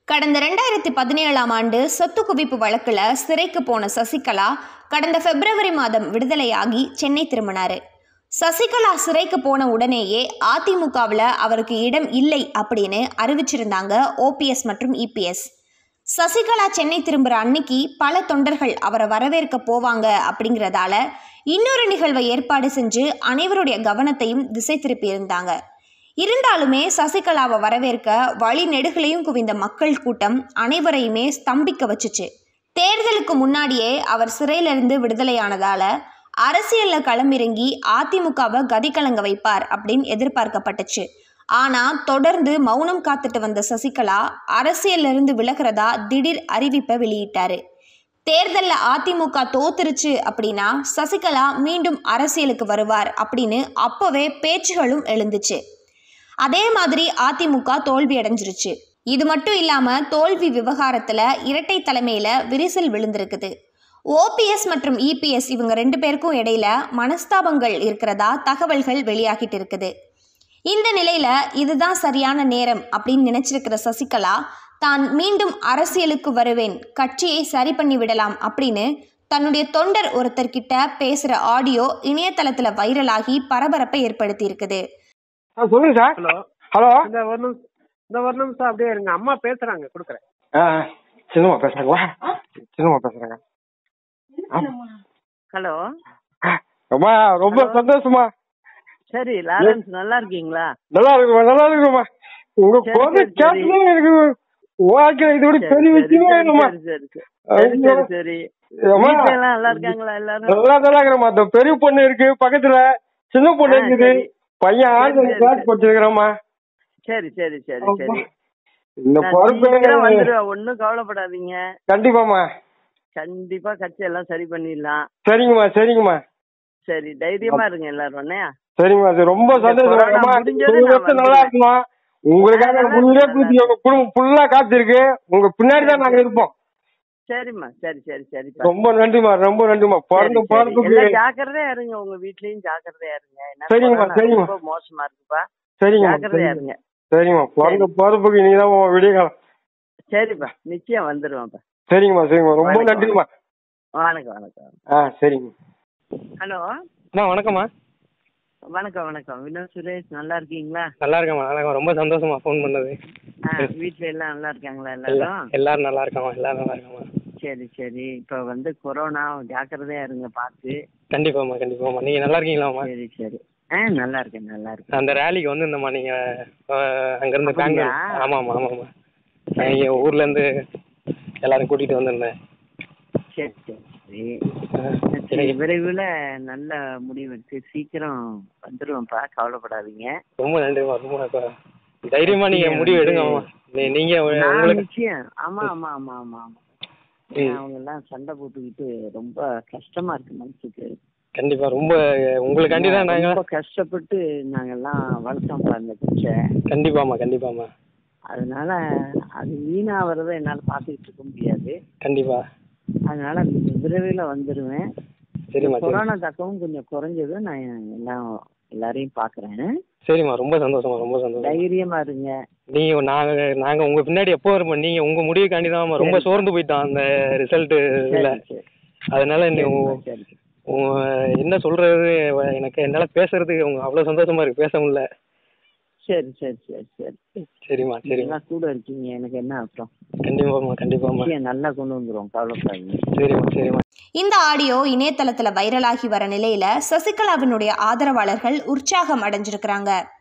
கடந்த ரெண்டாயிரத்தி பதினேழாம் ஆண்டு சொத்து குவிப்பு வழக்கில் சிறைக்கு போன சசிகலா கடந்த பிப்ரவரி மாதம் விடுதலையாகி சென்னை திரும்பினார் சசிகலா சிறைக்கு போன உடனேயே அதிமுகவில் அவருக்கு இடம் இல்லை அப்படின்னு அறிவிச்சிருந்தாங்க ஓபிஎஸ் மற்றும் இபிஎஸ் சசிகலா சென்னை திரும்புகிற அன்னைக்கு பல தொண்டர்கள் அவரை வரவேற்க போவாங்க அப்படிங்கிறதால இன்னொரு நிகழ்வை ஏற்பாடு செஞ்சு அனைவருடைய கவனத்தையும் திசை திருப்பியிருந்தாங்க இருந்தாலுமே சசிகலாவை வரவேற்க வழி நெடுகளையும் குவிந்த மக்கள் கூட்டம் அனைவரையுமே ஸ்தம்பிக்க வச்சுச்சு தேர்தலுக்கு முன்னாடியே அவர் சிறையிலிருந்து விடுதலையானதால அரசியலில் களமிறங்கி அதிமுகவை கதி கலங்க வைப்பார் அப்படின்னு எதிர்பார்க்கப்பட்டுச்சு ஆனா தொடர்ந்து மௌனம் காத்துட்டு வந்த சசிகலா அரசியல்ல இருந்து விலகிறதா திடீர் அறிவிப்பை வெளியிட்டாரு தேர்தலில் அதிமுக தோத்துருச்சு அப்படின்னா சசிகலா மீண்டும் அரசியலுக்கு வருவார் அப்படின்னு அப்போவே பேச்சுகளும் எழுந்துச்சு அதே மாதிரி அதிமுக தோல்வி அடைஞ்சிருச்சு இது மட்டும் இல்லாமல் தோல்வி விவகாரத்தில் இரட்டை தலைமையில் விரிசல் விழுந்திருக்குது ஓபிஎஸ் மற்றும் இபிஎஸ் இவங்க ரெண்டு பேருக்கும் இடையில மனஸ்தாபங்கள் இருக்கிறதா தகவல்கள் வெளியாகிட்டு இருக்குது இந்த நிலையில இதுதான் சரியான நேரம் அப்படின்னு நினைச்சிருக்கிற சசிகலா தான் மீண்டும் அரசியலுக்கு வருவேன் கட்சியை சரி பண்ணி விடலாம் அப்படின்னு தன்னுடைய தொண்டர் ஒருத்தர்கிட்ட பேசுற ஆடியோ இணையதளத்துல வைரலாகி பரபரப்பை ஏற்படுத்தி இருக்குது ஆ சொல்லுங்க சார் ஹலோ ஹலோ இந்த ஒரு நிமிஷம் இந்த ஒரு நிமிஷம் அப்படியே இருங்க அம்மா பேசுறாங்க கொடுக்குறேன் ஆ சின்னம்மா பேசுறாங்களா சின்னம்மா பேசுறாங்க ஆ. ஹலோ அம்மா ரொம்ப சந்தோஷமா சரி லாரன்ஸ் நல்லா இருக்கீங்களா நல்லா இருக்குமா நல்லா இருக்குமா உங்க சரி, குழந்தை சரி, சரி. கேட்டதே எனக்கு வாழ்க்கையில இது விட சரி, பெரிய சரி, விஷயமே சரி, இல்லைம்மா சரி, சரி, சரி. சரி, ஐயோ. சரி, சரி. அம்மா, வீட்ல எல்லாம் நல்லா இருக்காங்களா எல்லாரும் நல்லா நல்லா இருக்கிறம்மா இந்த பெரிய பொண்ணு இருக்கு பக்கத்துல சின்ன பொண்ணு ஆ, இருக்குது சரி. பையன் சரி, ஆன்லைன் சரி, கிளாஸ் சரி. படிச்சிருக்கிறம்மா சரி சரி சரி சரி இந்த நான் பொறுப்பு சீக்கிரம் வந்துடுவேன் ஒன்னும் கவலைப்படாதீங்க கண்டிப்பாம்மா கண்டிப்பா கட்சி எல்லாம் சரி பண்ணிடலாம் சரிங்கம்மா சரிங்கம்மா சரி தைரியமா இருங்க எல்லாரும் என்ன சரிங்கம்மா அது ரொம்ப இந்த சந்தோஷம் கொரோனா அம்மா, முடிஞ்சதும் நீங்க நான் மட்டும் நல்லா வந்துடுவேன். இருக்கணும் உங்களுக்காக ஆ, நல்லா முன்னே இருக்கேன், கூட்டி உங்க குடும்பம் ஃபுல்லா காத்திருக்கு உங்க பின்னாடி தான் நாங்க இருப்போம் சரிம்மா சரி சரி சரி ரொம்ப நன்றிமா ரொம்ப நன்றிமா பிறந்த பிறப்புக்கு எல்லாம் ஜாக்கிரதையா இருங்க உங்க வீட்லயும் ஜாக்கிரதையா இருங்க ஏன்னா சரிங்கம்மா, கொரோனா சரிங்கம்மா. ரொம்ப மோசமா இருக்குப்பா சரிங்கம்மா ஜாக்கிரதையா சரிங்கம்மா. இருங்க சரிங்கம்மா பிறந்த பிறப்புக்கு நீங்க தான் விடிய காலம் சரிப்பா நிச்சயம் வந்துருவேன்ப்பா சரிங்கம்மா சரிங்கம்மா ரொம்ப வணக்கம், நன்றிம்மா வணக்கம் வணக்கம் ஆ சரிங்க ஹலோ அம்மா வணக்கம்மா வணக்கம் வணக்கம் வினோத் சுரேஷ் நல்லா இருக்கீங்களா நல்லா இருக்கேம்மா நல்லா இருக்கேன் ரொம்ப சந்தோஷமா ஃபோன் பண்ணது ஆ, வீட்ல எல்லாம் நல்லா இருக்காங்களா எல்லாரும் எல்லாரும் நல்லா இருக்காம்மா எல்லாரும் நல்லா இருக்காம்மா சரி சரி இப்ப வந்து கொரோனா ஜாக்கிரதையா இருங்க பார்த்து கண்டிப்பாம்மா கண்டிப்பாம்மா நீங்க நல்லா இருக்கீங்களாம்மா சரி சரி ஆ நல்லா இருக்கேன் நல்லா இருக்கேன் அந்த ரேலிக்கு வந்திருந்தம்மா நீங்க அஹ், அங்கிருந்து அப்படியா? பெங்களூர் ஆமாம்மா ஆமாம்மா நான் இங்க ஊர்ல இருந்து எல்லாரும் கூட்டிட்டு வந்திருந்தேன் சரி சரி சரி அஹ், சரி சரி விரைவில் நல்ல முடிவு எடுத்து சீக்கிரம் வந்துருவேன்ப்பா கவலைப்படாதீங்க ரொம்ப நன்றிம்மா ரொம்ப இப்ப தைரியமா நீங்க கட்சியை முடிவு வந்து- எடுங்கம்மா நீ- நீங்க நான் உங்களுக்கு நிச்சயம் ஆமா ஆமா ஆமா ஆமா ஆமா ம். அவங்க எல்லாம் சண்டை போட்டுக்கிட்டு ரொம்ப கஷ்டமா இருக்கு மனசுக்கு கண்டிப்பா ரொம்ப உங்களுக்காண்டி தான் நாங்க ரொம்ப கஷ்டப்பட்டு நாங்கெல்லாம் வளர்த்தோம்ப்பா அந்த குச்சை கண்டிப்பாம்மா கண்டிப்பாம்மா அதனால அது வீணாகிறத என்னால பார்த்துக்கிட்டு இருக்க முடியாது கண்டிப்பா அதனால விரைவில் வந்துடுவேன் சரிம்மா சரி கொரோனா தாக்கமும் கொஞ்சம் குறைஞ்சது நான் எல்லாம் எல்லாரையும் பார்க்குறேன் சரிம்மா ரொம்ப சந்தோஷமா ரொம்ப சந்தோஷம் தைரியமா இருங்க நீங்க நாங்க நாங்க உங்க பின்னாடி எப்போ இருப்போம் நீங்க உங்க முடிவுக்காண்டி தான் ரொம்ப சரி. சோர்ந்து போயிட்டோம் அந்த ரிசல்ட் இல்ல சரி சரி அதனால நீ சரிப்பா, உங்க- சரி உங்க என்ன சொல்றது எனக்கு என்னால பேசுறதுக்கு உங்க அவ்வளவு சந்தோஷமா இருக்கு பேச முடியல சரி சரி சரி சரி சரிம்மா சரிம்மா எல்லாம் கூட இருக்கீங்க எனக்கு என்ன அர்த்தம் கண்டிப்பாம்மா கண்டிப்பாம்மா விஷயம் நல்லா கொண்டு வந்துரும் கவலைப்படாதீங்க சரிம்மா சரிம்மா இந்த ஆடியோ இணையதளத்துல வைரலாகி வர நிலையில சசிகலாவினுடைய ஆதரவாளர்கள் உற்சாகம் அடைஞ்சிருக்கிறாங்க